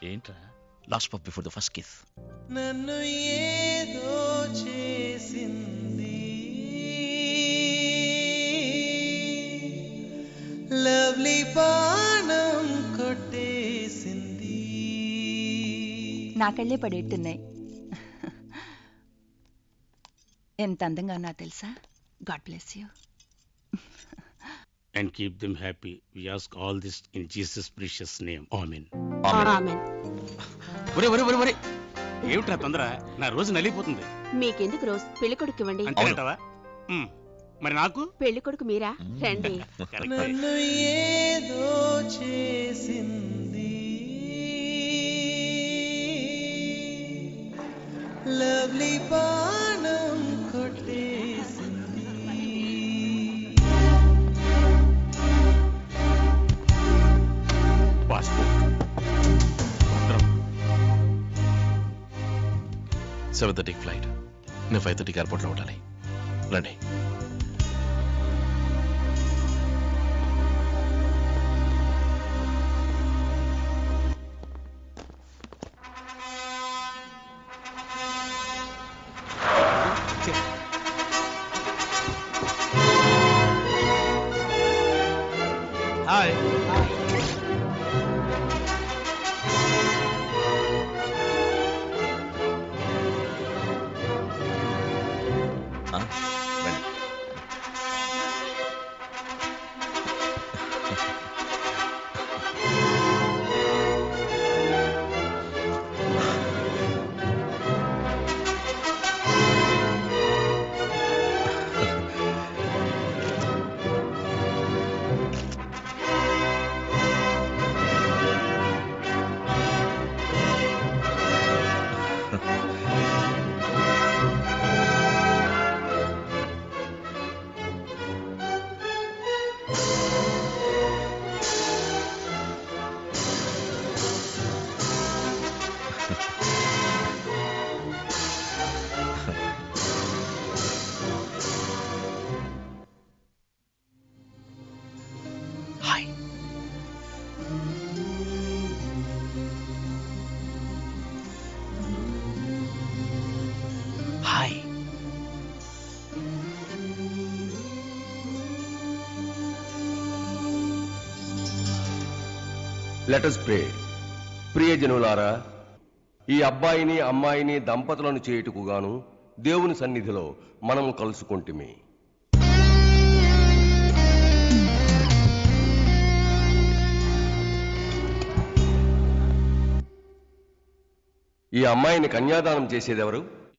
ఏంట్రా last puff before the first kiss నన్ను ఏదో చేసింది లవ్లీ బాణం కొట్టేసింది నా కళ్ళే పడేట్టున్నాయి ఎంత అందంగా ఉన్నా తెలుసా God bless you and keep them happy. We ask all this in Jesus' precious name. Amen. ఒరే ఒరే ఒరే ఒరే ఏమిట్రా తొందర నా రోజు నలిగిపోతుంది మీకెందుకు రోజ్ పెళ్లి కొడుకు ఇవ్వండి అంతేనంటావా మ్, మరి నాకు పెళ్లి కొడుకు మీరా రండి కరెక్టే. నన్ను ఏదో చేసింది లవ్లీ బాణం కొట్టేసింది పాస్పోర్ట్ పత్రం సెవెన్ థర్టీకి ఫ్లైట్ నేను ఫైవ్ థర్టీకి ఎయిర్పోర్ట్లో ఉండాలి రండి హాయ్ ఆ, రండి హాయ్ హాయ్ లెటస్ ప్రే ప్రియజనులారా ఈ అబ్బాయిని అమ్మాయిని దంపతులను చేయుటకు గాను దేవుని సన్నిధిలో మనము కలుసుకుంటుమి ఈ అమ్మాయిని కన్యాదానం చేసేదెవరు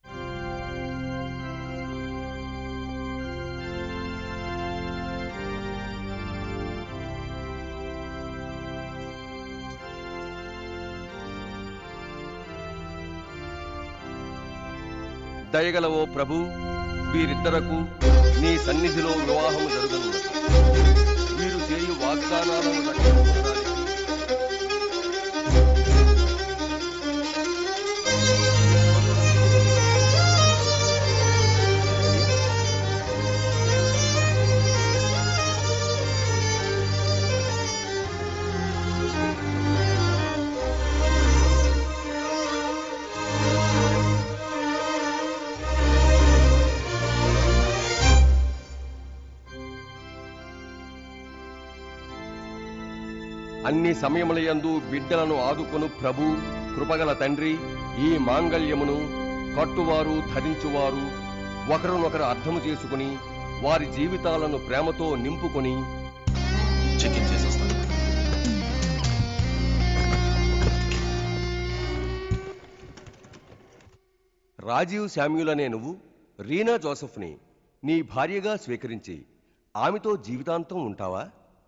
దయగల ఓ ప్రభు వీరిద్దరకు నీ సన్నిధిలో వివాహము జరుగుతున్నది వీరు చేయు వాగ్దానాలను రక్షించడానికి అన్ని సమయములయందు బిడ్డలను ఆదుకొను ప్రభు కృపగల తండ్రి ఈ మాంగల్యమును కట్టువారు ధరించువారు ఒకరినొకరు అర్థము చేసుకుని వారి జీవితాలను ప్రేమతో నింపుకొని చెక్ ఇన్ చేసేస్తాను రాజీవ్ శామ్యుల్ అనే నువ్వు రీనా జోసెఫ్ని నీ భార్యగా స్వీకరించి ఆమెతో జీవితాంతం ఉంటావా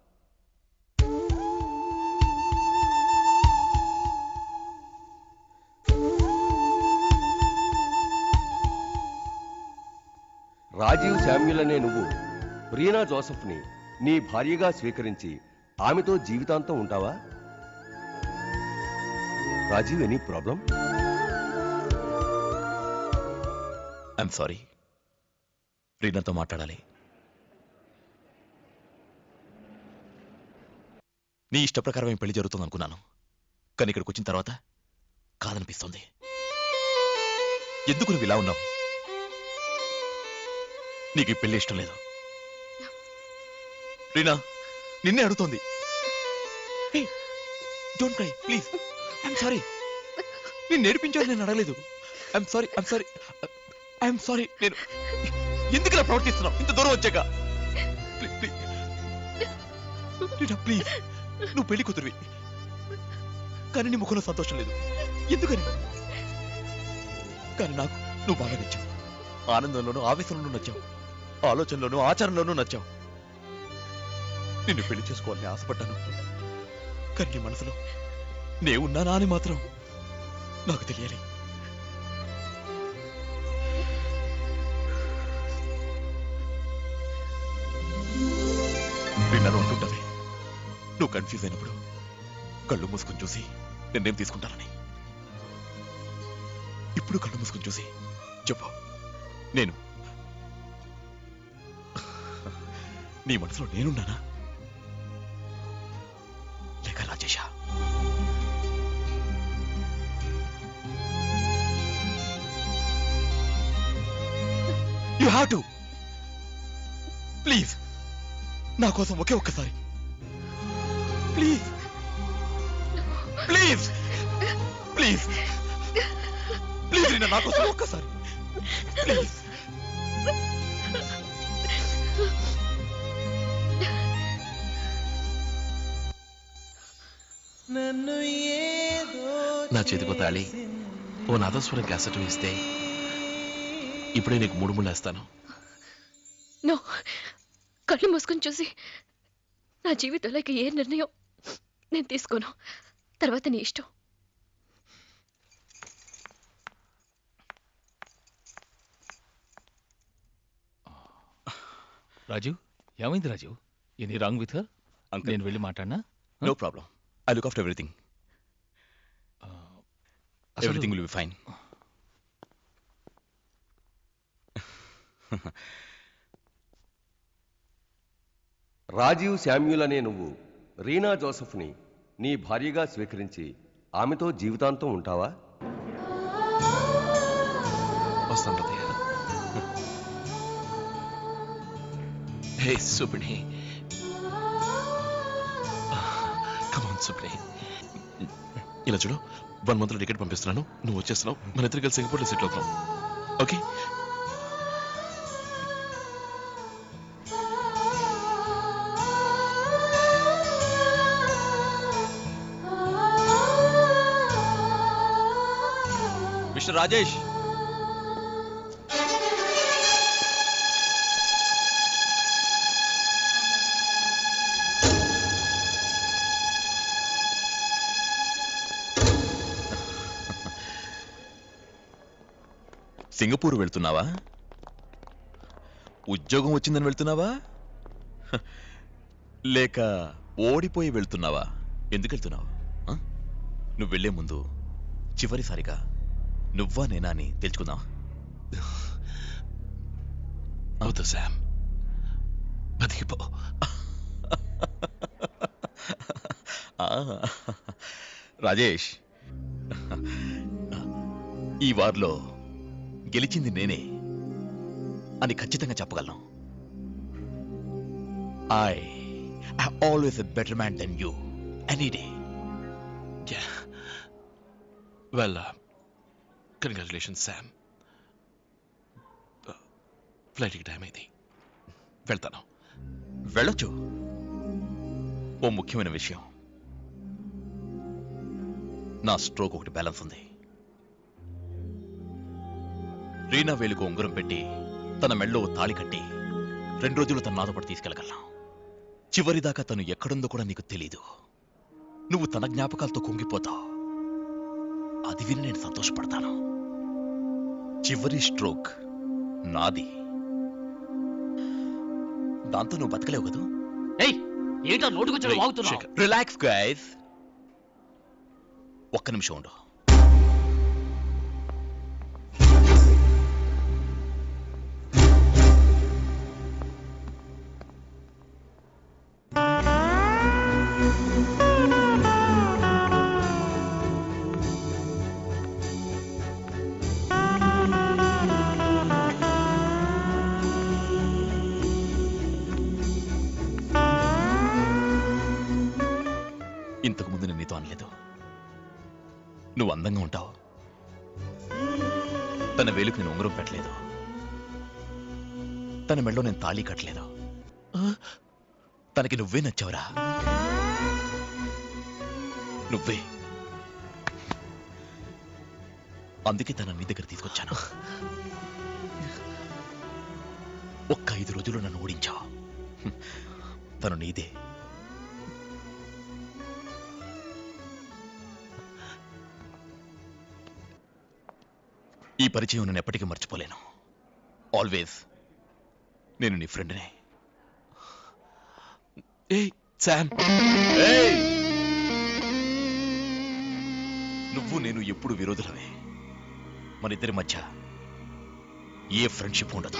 రాజీవ్ శామ్యుల్ అనే నువ్వు రీనా జోసెఫ్ని నీ భార్యగా స్వీకరించి ఆమెతో జీవితాంతం ఉంటావా Rajeev any problem I'm sorry రీనాతో మాట్లాడాలి నీ ఇష్ట ప్రకారం పెళ్లి జరుగుతుంది అనుకున్నాను కానీ ఇక్కడికి వచ్చిన తర్వాత కాదనిపిస్తోంది ఎందుకు నువ్వు ఇలా ఉన్నావు నీకు ఈ పెళ్లి ఇష్టం లేదు రీనా నిన్నే అడుగుతోంది don't cry please I'm sorry నేను నేర్పించాలి నేను అడగలేదు I'm sorry I'm sorry I'm sorry నేను ఎందుకు ఇలా ప్రవర్తిస్తున్నావు ఇంత దూరం వచ్చాక ప్లీజ్ ప్లీజ్ రీనా ప్లీజ్ నువ్వు పెళ్లి కూతురువి కానీ నీ ముఖంలో సంతోషం లేదు ఎందుకని కానీ నాకు నువ్వు బాగా నచ్చావు ఆనందంలోనూ ఆవేశంలోనూ నచ్చావు ఆలోచనలోనూ ఆచారంలోనూ నచ్చావు నిన్ను పెళ్లి చేసుకోవాలని ఆశపడ్డాను కానీ నీ మనసులో నే ఉన్నానా అని మాత్రం నాకు తెలియాలి నిన్నను అంటుంటావే నువ్వు కన్ఫ్యూజ్ అయినప్పుడు కళ్ళు మూసుకుని చూసి నిర్ణయం తీసుకుంటానని ఇప్పుడు కళ్ళు మూసుకుని చూసి చెప్పు నేను నీ మనసులో నేనున్నానా లేక రాజేషా యు హ్యావ్ టు ప్లీజ్ నా కోసం ఒకే ఒక్కసారి please please please please Reena నా కోసం ఒక్కసారి ప్లీజ్ నన్ను ఏదో నా చేతికో తాళి ఓ నాదస్వరం క్యాసెట్ ఇస్తే ఇప్పుడే నీకు మూడు ముళ్ళు వేస్తాను నో కళ్ళు మూసుకొని చూసి నా జీవితంలో ఇక ఏ నిర్ణయం నేను తీసుకోను తర్వాత నీ ఇష్టం రాజు ఏమైంది Raju any wrong with her uncle నేను వెళ్ళి మాట్లాడినా no problem I look after everything everything will be fine Rajeev Samuel అనే నువ్వు రీనా జోసెఫ్ని నీ భార్యగా స్వీకరించి ఆమెతో జీవితాంతం ఉంటావా వస్తాను తాతయ్య హే సుపిణి కమాన్ సుపిణి ఇలా చూడు వన్ మంత్లో టికెట్ పంపిస్తున్నాను నువ్వు వచ్చేస్తున్నావు మన ఇద్దరు కలిసి సింగపూర్లో సెటిల్ అవుతాం ఓకే మిస్టర్ రాజేష్ సింగపూర్ వెళ్తున్నావా ఉద్యోగం వచ్చిందని వెళ్తున్నావా హ, లేక ఓడిపోయి వెళ్తున్నావా ఎందుకు వెళ్తున్నావు ఆ? నువ్వు వెళ్లే ముందు చివరిసారిగా నువ్వా నేనా అని తెలుసుకుందాం అవుతా శామ్ బతికిపో ఆ, రాజేష్ ఈ వార్లో గెలిచింది నేనే అని ఖచ్చితంగా చెప్పగలను I always a better man then you any day well congratulation Sam ఫ్లైట్కి టైం అయింది వెళ్తాను వెళ్ళొచ్చు ఓ ముఖ్యమైన విషయం నా స్ట్రోక్ ఒకటి బ్యాలెన్స్ ఉంది రీనా వేలుకు ఉంగరం పెట్టి తన మెళ్ళో ఓ తాళి కట్టి రెండు రోజులు తన నాతో పాటు తీసుకెళ్ళగలను చివరిదాకా తను ఎక్కడుందో కూడా నీకు తెలీదు నువ్వు తన జ్ఞాపకాలతో కుంగిపోతావు అది విని నేను సంతోషపడతాను చివరి స్ట్రోక్ నాది దాంతో నువ్వు బతకలేవు కదా ఏయ్ ఏంటో నోటుకొచ్చి వాగుతున్నావు రిలాక్స్ గైస్ ఒక్క నిమిషం ఉండు నువ్వు అందంగా ఉంటావు తన వేలుకు నేను ఉంగరం పెట్టలేదు తన మెడలో నేను తాళి కట్టలేదు ఆ? తనకి నువ్వే నచ్చావురా నువ్వే అందుకే తన నీ దగ్గర తీసుకొచ్చాను ఒక్క ఐదు రోజులు నన్ను ఓడించావు హ్మ్. తను నీదే ఈ పరిచయం నేను ఎప్పటికీ మర్చిపోలేను ఆల్వేస్ నేను నీ ఫ్రెండ్నే ఏయ్ శామ్ ఏయ్! నువ్వు నేను ఎప్పుడు విరోధులమే మన ఇద్దరి మధ్య ఏ ఫ్రెండ్షిప్ ఉండదు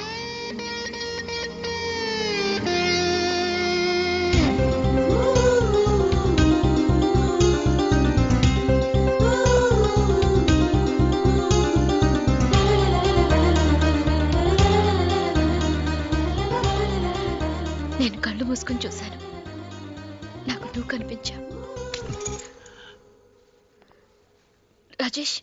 నేను కళ్ళు మూసుకొని చూశాను నాకు నువ్వు కనిపించావు రాజేష్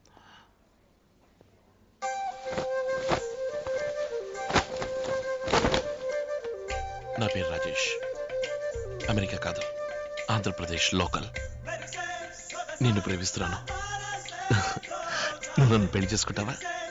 నా పేరు రాజేష్ అమెరికా కాదు ఆంధ్రప్రదేశ్ లోకల్ నిన్ను ప్రేమిస్తున్నాను నువ్వు నన్ను పెళ్లి చేసుకుంటావా